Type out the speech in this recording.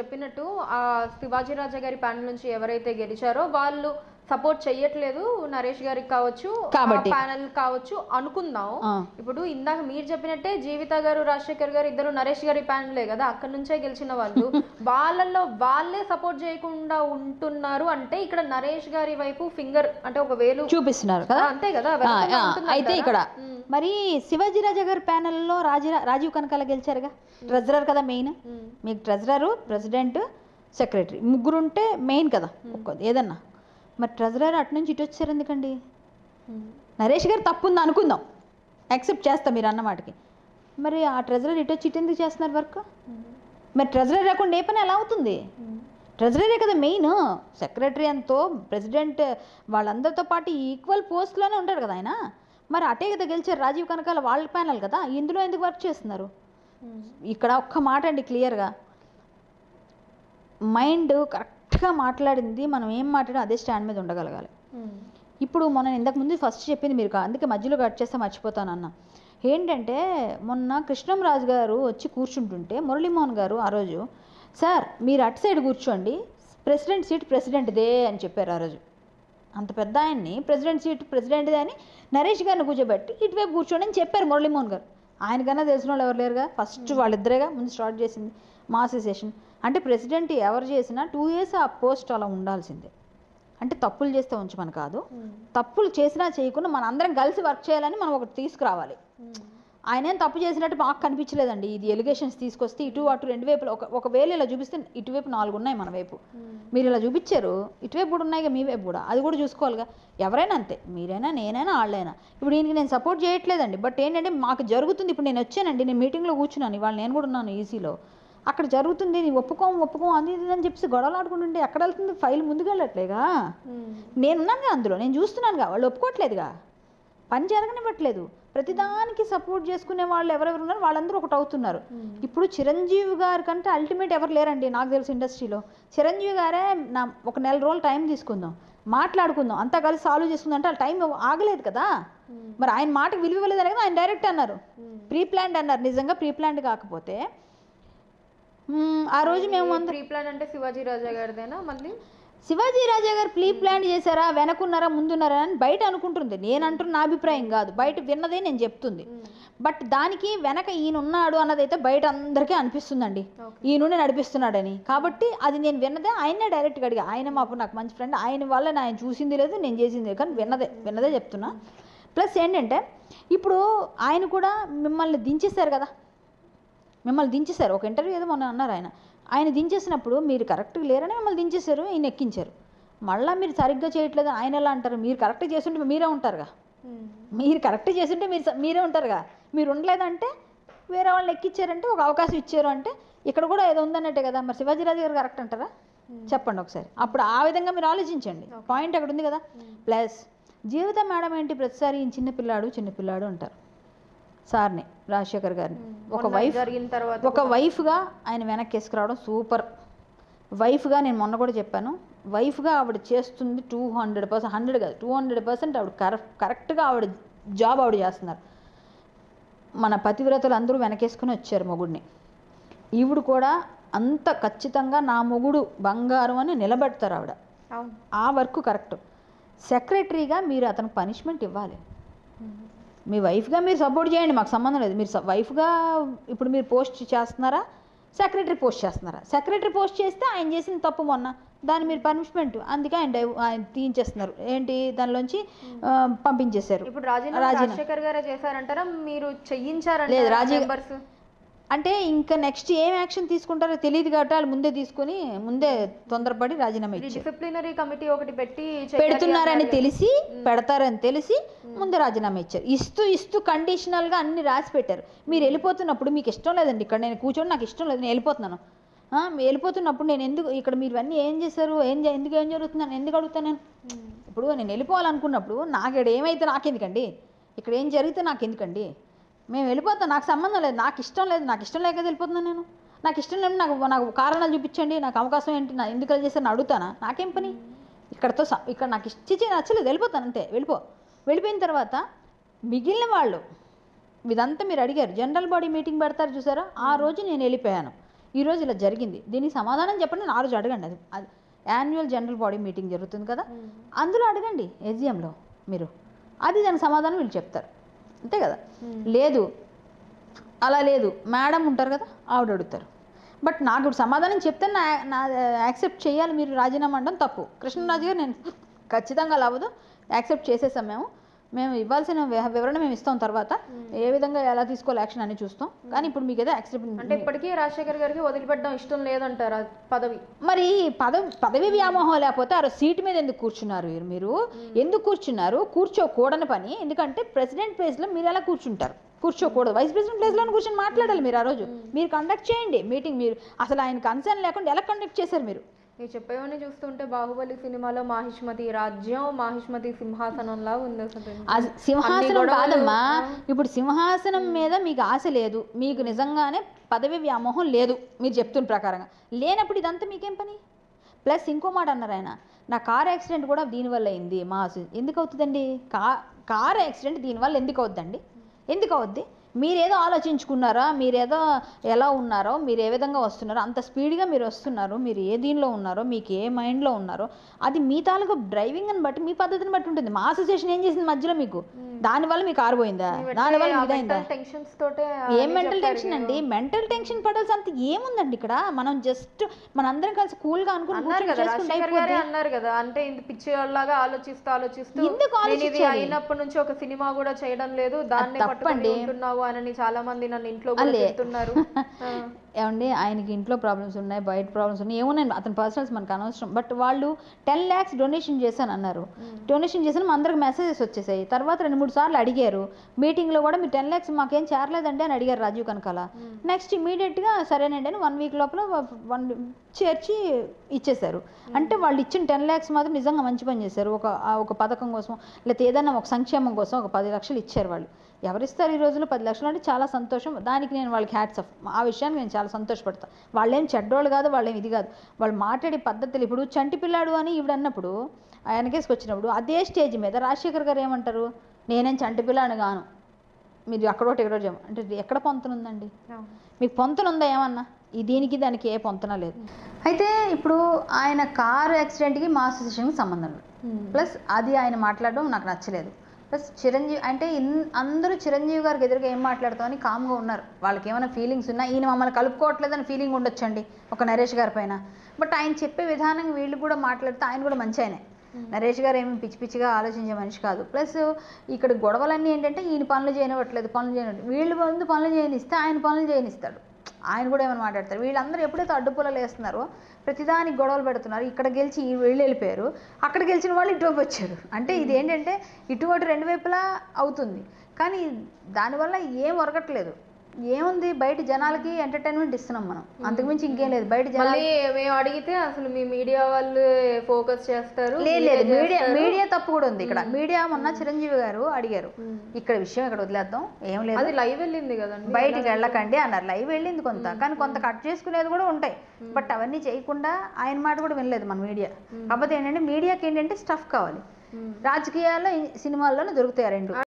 చెప్పినట్టు ఆ శివాజీ రాజా గారి ప్యానల్ నుంచి ఎవరైతే గెలిచారో వాళ్ళు సపోర్ట్ చెయ్యట్లేదు నరేష్ గారికి కావచ్చు కాబట్టి. ప్యానల్ కావచ్చు అనుకుందాం ఆ. ఇప్పుడు ఇందాక మీరు చెప్పినట్టే జీవిత గారు రాజశేఖర్ గారు ఇద్దరు నరేష్ గారి ప్యానలే కదా అక్కడ నుంచే గెలిచిన వాళ్ళు వాళ్ళల్లో వాళ్ళే సపోర్ట్ చేయకుండా ఉంటున్నారు అంటే ఇక్కడ నరేష్ గారి వైపు ఫింగర్ అంటే ఒక వేలు చూపిస్తున్నారు ఆ, కదా అంతే కదా ఆ, వెనకాల ఆ, ఉంటుందంటారా? అయితే ఇక్కడ ఉమ్. మరి శివాజీ రాజా గారి ప్యానెల్లో రాజీ రాజీవ్ కనకాల గెలిచారుగా ట్రెజరర్ కదా మెయిన్ ఉమ్. మీకు ట్రెజరరు ప్రెసిడెంట్ సెక్రటరీ ముగ్గురు ఉంటే మెయిన్ కదా ఒక్క- ఏదన్నా మరి ట్రెజరర్ అటు నుంచి ఇటు వచ్చారు ఎందుకండి ఉమ్. నరేష్ గారు తప్పు ఉంది అనుకుందాం యాక్సెప్ట్ చేస్తాం మీరు అన్న మాటకి మరి ఆ ట్రెజరర్ ఇటు వచ్చి ఇటు ఎందుకు చేస్తున్నారు వర్క్ మరి ట్రెజరర్ లేకుండా ఏ పని ఎలా అవుతుంది ఉమ్. ట్రెజరరే కదా మెయిన్ సెక్రటరీ ఎంతో ప్రెసిడెంట్ వాళ్ళందరితో పాటు ఈక్వల్ పోస్ట్లోనే ఉంటారు కదా ఆయన మరి అటే కదా గెలిచారు రాజీవ్ కనకాల వాళ్ళ ప్యానల్ కదా ఇందులో ఎందుకు వర్క్ చేస్తున్నారు ఉమ్. ఇక్కడ ఒక్క మాట అండి క్లియర్గా మైండ్ కరెక్ట్గా మాట్లాడింది మనం ఏం మాట్లాడో అదే స్టాండ్ మీద ఉండగలగాలి ఉమ్. ఇప్పుడు మనం ఇంతకు ముందు ఫస్ట్ చెప్పింది మీరు కా- అందుకే మధ్యలో కట్ చేస్తే మర్చిపోతాను అన్న ఏంటంటే మొన్న కృష్ణంరాజు గారు వచ్చి కూర్చుంటుంటే మురళీమోహన్ గారు ఆ రోజు సార్ మీరు అటు సైడ్ కూర్చోండి ప్రెసిడెంట్ సీట్ ప్రెసిడెంట్దే అని చెప్పారు ఆ రోజు అంత పెద్ద ఆయన్ని ప్రెసిడెంట్ సీట్ ప్రెసిడెంట్దే అని నరేష్ గారిని కూర్చోబెట్టి ఇటువైపు కూర్చోండి అని చెప్పారు మురళీమోహన్ గారు ఆయనకన్నా తెలిసిన వాళ్ళు ఎవరు లేరుగా ఫస్ట్ వాళ్ళిద్దరేగా ముందు స్టార్ట్ చేసింది మా అసోసియేషన్ అంటే ప్రెసిడెంట్ ఎవరు చేసినా టూ ఇయర్స్ ఆ పోస్ట్ అలా ఉండాల్సిందే అంటే తప్పులు చేస్తే ఉంచమని కాదు ఉమ్. తప్పులు చేసినా చేయకుండా మన అందరం కలిసి వర్క్ చేయాలని మనం ఒకటి తీసుకురావాలి ఉమ్. ఆయన ఏం తప్పు చేసినట్టు మాకు కనిపించలేదండి ఇది ఎలిగేషన్స్ తీసుకొస్తే ఇటు అటు రెండు వైపులు ఒక ఒకవేళ ఇలా చూపిస్తే ఇటువైపు నాలుగు ఉన్నాయి మన వైపు ఉమ్. మీరు ఇలా చూపించారు ఇటువైపు కూడా ఉన్నాయి మీ వైపు కూడా అది కూడా చూసుకోవాలిగా ఎవరైనా అంతే మీరైనా నేనైనా వాళ్ళైనా ఇప్పుడు దీనికి నేను సపోర్ట్ చేయట్లేదండి బట్ ఏంటంటే మాకు జరుగుతుంది ఇప్పుడు నేను వచ్చానండి నేను మీటింగ్లో కూర్చున్నాను ఇవాళ నేను కూడా ఉన్నాను ఈసీలో అక్కడ జరుగుతుంది నీ ఒప్పుకోం ఒప్పుకోం అది ఇది అని చెప్పేసి గొడవలు ఆడుకుంటుంటే ఎక్కడ వెళ్తుంది ఫైల్ ముందుకు వెళ్ళట్లేగా ఉమ్. నేనున్నానుగా అందులో నేను చూస్తున్నానుగా వాళ్ళు ఒప్పుకోవట్లేదుగా పని జరగనివ్వట్లేదు ప్రతిదానికి సపోర్ట్ చేసుకునే వాళ్ళు ఎవరెవరు ఉన్నారు వాళ్ళందరూ ఒకటి అవుతున్నారు ఉమ్. ఇప్పుడు చిరంజీవి గారి కంటే అల్టిమేట్ ఎవరు లేరండి నాకు తెలిసి ఇండస్ట్రీలో చిరంజీవి గారే నా ఒక నెల రోజులు టైం తీసుకుందాం మాట్లాడుకుందాం అంతా కలిసి సాల్వ్ చేసుకుందాం అంటే ఆ టైం ఆగలేదు కదా ఉమ్. మరి ఆయన మాటకు విలువ ఇవ్వలేదు కదా ఆయన డైరెక్ట్ అన్నారు ఉమ్. ప్రీ ప్లాన్డ్ అన్నారు నిజంగా ప్రీ ప్లాన్డ్ కాకపోతే మ్మ్, ఆ రోజు మేము అందరం ప్రీ ప్లాన్ అంటే శివాజీ రాజా గారిదేనా మళ్ళీ శివాజీ రాజా గారు ప్రీ ప్లాన్ చేశారా వెనకున్నారా ముందున్నారా అని బయట అనుకుంటుంది నేను అంటున్న నా అభిప్రాయం కాదు బయట విన్నదే నేను చెప్తుంది ఉమ్. బట్ దానికి వెనక ఈయన ఉన్నాడు అన్నదైతే బయట అందరికీ అనిపిస్తుందండి ఓకే. ఈ నుండి నడిపిస్తున్నాడని కాబట్టి అది నేను విన్నదే ఆయనే డైరెక్ట్గా అడిగా ఆయన మాకు నాకు మంచి ఫ్రెండ్ ఆయన వల్ల నేను చూసింది లేదు నేను చేసింది లేదు కానీ విన్నదే విన్నదే చెప్తున్నా ప్లస్ ఏంటంటే ఇప్పుడు ఆయన కూడా మిమ్మల్ని దించేశారు కదా మిమ్మల్ని దించేశారు ఒక ఇంటర్వ్యూ ఏదో మొన్న అన్నారు ఆయన ఆయన దించేసినప్పుడు మీరు కరెక్ట్గా లేరని మిమ్మల్ని దించేశారు ఈయన ఎక్కించారు మళ్ళీ మీరు సరిగ్గా చేయట్లేదు ఆయన ఎలా అంటారు మీరు కరెక్ట్ చేస్తుంటే మీరే ఉంటారుగా ఉమ్. మీరు కరెక్ట్ చేస్తుంటే మీరు స- మీరే ఉంటారుగా మీరు ఉండలేదంటే వేరే వాళ్ళని ఎక్కిచ్చారంటే ఒక అవకాశం ఇచ్చారు అంటే ఇక్కడ కూడా ఏదో ఉందన్నట్టే కదా మరి శివాజీరాజు గారు కరెక్ట్ అంటారా చెప్పండి ఒకసారి అప్పుడు ఆ విధంగా మీరు ఆలోచించండి పాయింట్ అక్కడ ఉంది కదా ప్లస్ జీవితం మేడం ఏంటి ప్రతిసారి ఈయన చిన్న పిల్లాడు చిన్న పిల్లాడు అంటారు సార్ని రాజశేఖర్ గారిని ఒక మొన్న వైఫ్ జరిగిన తర్వాత ఒక వైఫ్గా ఆయన వెనక్కి వేసుకురావడం సూపర్ వైఫ్గా నేను మొన్న కూడా చెప్పాను వైఫ్గా ఆవిడ చేస్తుంది టూ హండ్రెడ్ పర్సెంట్ హండ్రెడ్ కాదు టూ హండ్రెడ్ పర్సెంట్ ఆవిడ కరెక్ట్ కరెక్ట్గా ఆవిడ జాబ్ ఆవిడ చేస్తున్నారు మన పతివ్రతలు అందరూ వెనకేసుకుని వచ్చారు మొగుడిని ఈవిడ కూడా అంత ఖచ్చితంగా నా మొగుడు బంగారం అని నిలబెడతారు ఆవిడ అవును ఆ వర్క్ కరెక్ట్ సెక్రటరీగా మీరు అతనికి పనిష్మెంట్ ఇవ్వాలి మీ వైఫ్గా మీరు సపోర్ట్ చేయండి మాకు సంబంధం లేదు మీరు స- వైఫ్గా ఇప్పుడు మీరు పోస్ట్ చేస్తున్నారా సెక్రటరీ పోస్ట్ చేస్తున్నారా సెక్రటరీ పోస్ట్ చేస్తే ఆయన చేసిన తప్పు మొన్న దాన్ని మీరు పనిష్మెంట్ అందుకే ఆయన డైవ్ ఆయన తీయించేస్తున్నారు ఏంటి దానిలోంచి ఆ, పంపించేశారు ఇప్పుడు రాజీనామా రాజీనామా. రాజశేఖర్ గారే చేశారంటారా మీరు చెయ్యించారంటారా లేదు, రాజీ- members? అంటే ఇంకా నెక్స్ట్ ఏం యాక్షన్ తీసుకుంటారో తెలియదు కాబట్టి వాళ్ళు ముందే తీసుకుని ముందే తొందరపడి రాజీనామా ఇది ఇచ్చారు డిసిప్లినరీ కమిటీ ఒకటి పెట్టి చేయాలి పెడుతున్నారని అన్నారు. తెలిసి పెడతారని తెలిసి ముందు రాజీనామా ఇచ్చారు ఇస్తూ ఇస్తూ కండిషనల్గా అన్ని రాసి పెట్టారు మీరు వెళ్ళిపోతున్నప్పుడు మీకు ఇష్టం లేదండి ఇక్కడ నేను కూర్చొని నాకు ఇష్టం లేదు నేను వెళ్ళిపోతున్నాను ఆ, మీరు వెళ్ళిపోతున్నప్పుడు నేను ఎందుకు ఇక్కడ మీరు అన్నీ ఏం చేశారు ఏం చే- ఎందుకు ఏం జరుగుతుందని ఎందుకు అడుగుతాను నేను ఉమ్. ఇప్పుడు నేను వెళ్ళిపోవాలనుకున్నప్పుడు నాకు ఇక్కడ ఏమైతే నాకెందుకండి ఇక్కడ ఏం జరిగితే నాకు ఎందుకండి మేము వెళ్ళిపోతాం నాకు సంబంధం లేదు నాకు ఇష్టం లేదు నాకు ఇష్టం లేక వెళ్ళిపోతున్నాను నేను నాకు ఇష్టం లేదు నాకు నాకు కారణాలు చూపించండి నాకు అవకాశం ఏంటి నా ఎందుకు అలా చేశాను అడుగుతానా నాకేం పని ఇక్కడతో స- ఇక్కడ నాకు ఇచ్చి నచ్చలేదు వెళ్ళిపోతాను అంతే వెళ్ళిపో వెళ్ళిపోయిన తర్వాత మిగిలిన వాళ్ళు ఇదంతా మీరు అడిగారు జనరల్ బాడీ మీటింగ్ పెడతారు చూసారా ఆ రోజు నేను వెళ్ళిపోయాను ఈరోజు ఇలా జరిగింది దీనికి సమాధానం చెప్పండి ఆ రోజు అడగండి అది అది యాన్యువల్ జనరల్ బాడీ మీటింగ్ జరుగుతుంది కదా అందులో అడగండి ఎస్జిఎంలో మీరు అది దానికి సమాధానం వీళ్ళు చెప్తారు అంతే కదా లేదు అలా లేదు మేడం ఉంటారు కదా ఆవిడ అడుగుతారు బట్ నాకు ఇప్పుడు సమాధానం చెప్తే నా నా యాక్సెప్ట్ చేయాలి మీరు రాజీనామా అనడం తప్పు కృష్ణరాజు గారు నేను ఖచ్చితంగా అలా అవ్వదు యాక్సెప్ట్ చేసేసాం మేము మేము ఇవ్వాల్సిన వి- వివరణ మేము ఇస్తాం తర్వాత ఏ విధంగా ఎలా తీసుకోవాలి యాక్షన్ అని చూస్తాం కానీ ఇప్పుడు మీకు ఏదో యాక్సెప్ట్ అంటే ఇప్పటికీ రాజశేఖర్ గారికి వదిలిపెట్టడం ఇష్టం లేదంటారు ఆ పదవి మరి పదవి పదవి వ్యామోహం లేకపోతే ఆ సీటు మీద ఎందుకు కూర్చున్నారు మీరు- మీరు ఎందుకు కూర్చున్నారు కూర్చోకూడని పని ఎందుకంటే ప్రెసిడెంట్ ప్లేస్లో మీరు ఎలా కూర్చుంటారు కూర్చోకూడదు వైస్ ప్రెసిడెంట్ ప్లేస్లో కూర్చొని మాట్లాడాలి మీరు ఆ రోజు మీరు కండక్ట్ చేయండి మీటింగ్ మీరు అసలు ఆయన కన్సర్న్ లేకుండా ఎలా కండక్ట్ చేశారు మీరు మీరు చెప్పేవన్నీ చూస్తుంటే బాహుబలి సినిమాలో మాహిష్మతి రాజ్యం మాహిష్మతి సింహాసనంలా ఉంది అసలు ఆ సింహాసనం అన్ని గొడవలు, కాదమ్మా ఇప్పుడు సింహాసనం మీద మీకు ఆశ లేదు మీకు నిజంగానే పదవి వ్యామోహం లేదు మీరు చెప్తున్న ప్రకారంగా లేనప్పుడు ఇదంతా మీకేం పని ప్లస్ ఇంకో మాట అన్నారు ఆయన నా కార్ యాక్సిడెంట్ కూడా దీనివల్ల అయింది మా అసలు ఎందుకు అవుతుందండి కా కార్ యాక్సిడెంట్ దీనివల్ల ఎందుకు అవుద్దండి ఎందుకు అవుద్ది మీరేదో ఆలోచించుకున్నారా మీరేదో ఎలా ఉన్నారో మీరు ఏ విధంగా వస్తున్నారో అంత స్పీడ్గా మీరు వస్తున్నారు మీరు ఏ దీనిలో ఉన్నారో మీకు ఏ మైండ్లో ఉన్నారో అది మీ తాలూకు డ్రైవింగ్ అని బట్టి మీ పద్ధతిని బట్టి ఉంటుంది మా అసోసియేషన్ ఏం చేసింది మధ్యలో మీకు దానివల్ల మీకు కారు పోయిందా దానివల్ల మీకు ఇదైందా టెన్షన్స్ తోటే ఏం మెంటల్ టెన్షన్ అండి మెంటల్ టెన్షన్ పడాల్సి అంత ఏముందండి ఇక్కడ మనం జస్ట్ మనందరం కలిసి కూల్గా అనుకుని అన్నారు కూర్చొని కదా చేసుకుంటే రాజశేఖర్ గారే అయిపోద్ది. అన్నారు కదా అంటే ఇంత పిచ్చి వాళ్ళలాగా ఆలోచిస్తూ ఆలోచిస్తూ ఎందుకు నేను ఇది ఆలోచించాలి? అయినప్పటి నుంచి ఒక సినిమా కూడా చేయడం లేదు దాన్నే పట్టుకొని తప్పండి. ఉంటున్నావు అని చాలా మంది నన్ను ఇంట్లో కూడా అలే. తిడుతున్నారు ఆ. ఏమండి ఆయనకి ఇంట్లో ప్రాబ్లమ్స్ ఉన్నాయి బయట ప్రాబ్లమ్స్ ఉన్నాయి ఏమున్నాయి అతని పర్సనల్స్ మనకు అనవసరం బట్ వాళ్ళు టెన్ ల్యాక్స్ డొనేషన్ చేశాను అన్నారు డొనేషన్ చేసిన మా అందరికి మెసేజెస్ వచ్చేసాయి తర్వాత రెండు మూడు సార్లు అడిగారు మీటింగ్లో కూడా మీరు టెన్ ల్యాక్స్ మాకేం చేరలేదండి అని అడిగారు రాజీవ్ కనకాల నెక్స్ట్ ఇమీడియట్గా సరేనండి అని వన్ వీక్ లోపల వన్ చేర్చి ఇచ్చేశారు అంటే వాళ్ళు ఇచ్చిన టెన్ ల్యాక్స్ మాత్రం నిజంగా మంచి పని చేశారు ఒక ఆ ఒక పథకం కోసం లేకపోతే ఏదైనా ఒక సంక్షేమం కోసం ఒక పది లక్షలు ఇచ్చారు వాళ్ళు ఎవరిస్తారు ఈ రోజుల్లో పది లక్షలు అంటే చాలా సంతోషం దానికి నేను వాళ్ళకి హ్యాట్స్ ఆఫ్ ఆ విషయానికి నేను చాలా సంతోషపడతాను వాళ్ళేం చెడ్డోళ్ళు కాదు వాళ్ళేం ఇది కాదు వాళ్ళు మాట్లాడే పద్ధతులు ఇప్పుడు చంటి పిల్లాడు అని ఈవిడ అన్నప్పుడు ఆయనకేసుకు వచ్చినప్పుడు అదే స్టేజ్ మీద రాజశేఖర్ గారు ఏమంటారు నేనేం చంటి పిల్లాడు గాను మీరు అక్కడోటి ఎక్కడో అంటే ఎక్కడ పొంతనుందండి మీకు పొంతన ఉందా ఏమన్నా ఈ దీనికి దానికి ఏ పొంతన లేదు అయితే ఇప్పుడు ఆయన కారు యాక్సిడెంట్కి మా అసోసియేషన్కి సంబంధం లేదు ప్లస్ అది ఆయన మాట్లాడడం నాకు నచ్చలేదు ప్లస్ చిరంజీవి అంటే ఇన్ అందరూ చిరంజీవి గారికి ఎదురుగా ఏం మాట్లాడతామని కామ్గా ఉన్నారు వాళ్ళకి ఏమైనా ఫీలింగ్స్ ఉన్నా ఈయన మమ్మల్ని కలుపుకోవట్లేదని ఫీలింగ్ ఉండొచ్చండి ఒక నరేష్ గారి పైన బట్ ఆయన చెప్పే విధానం వీళ్ళు కూడా మాట్లాడితే ఆయన కూడా మంచి ఆయనే నరేష్ గారు ఏమి పిచ్చి పిచ్చిగా ఆలోచించే మనిషి కాదు ప్లస్ ఇక్కడ గొడవలన్నీ ఏంటంటే ఈయన పనులు చేయనివ్వట్లేదు పనులు చేయనివ్వట్లేదు వీళ్ళు ముందు పనులు చేయనిస్తే ఆయన పనులు చేయనిస్తాడు ఆయన కూడా ఏమైనా మాట్లాడతారు వీళ్ళందరూ ఎప్పుడైతే అడ్డుపుల్లలు వేస్తున్నారో ప్రతిదానికి గొడవలు పెడుతున్నారు ఇక్కడ గెలిచి ఈ వీళ్ళు వెళ్ళిపోయారు అక్కడ గెలిచిన వాళ్ళు ఇటువైపు వచ్చారు అంటే ఇది ఏంటంటే ఇటువంటి రెండు వైపులా అవుతుంది కానీ దానివల్ల ఏం ఒరగట్లేదు ఏముంది బయట జనాలకి ఎంటర్టైన్మెంట్ ఇస్తున్నాం మనం అంతకుమించి ఇంకేం లేదు బయట జనాలు మళ్ళీ మేము అడిగితే అసలు మీ మీడియా వాళ్ళు ఫోకస్ చేస్తారు లేదు మీరే లేదు మీడియా చేస్తారు. మీడియా తప్పు కూడా ఉంది ఇక్కడ మీడియా మొన్న చిరంజీవి గారు అడిగారు ఇక్కడ విషయం ఇక్కడ వదిలేద్దాం ఏం లేదు అది లైవ్ వెళ్ళింది కదండి బయటికి వెళ్ళకండి అన్నారు లైవ్ వెళ్ళింది కొంత కానీ కొంత కట్ చేసుకునేది కూడా ఉంటాయి బట్ అవన్నీ చేయకుండా ఆయన మాట కూడా వినలేదు మన మీడియా కాకపోతే ఏంటంటే మీడియాకి ఏంటంటే స్టఫ్ కావాలి రాజకీయాల్లో ఈ సినిమాల్లోనే దొరుకుతాయి ఆ రెండు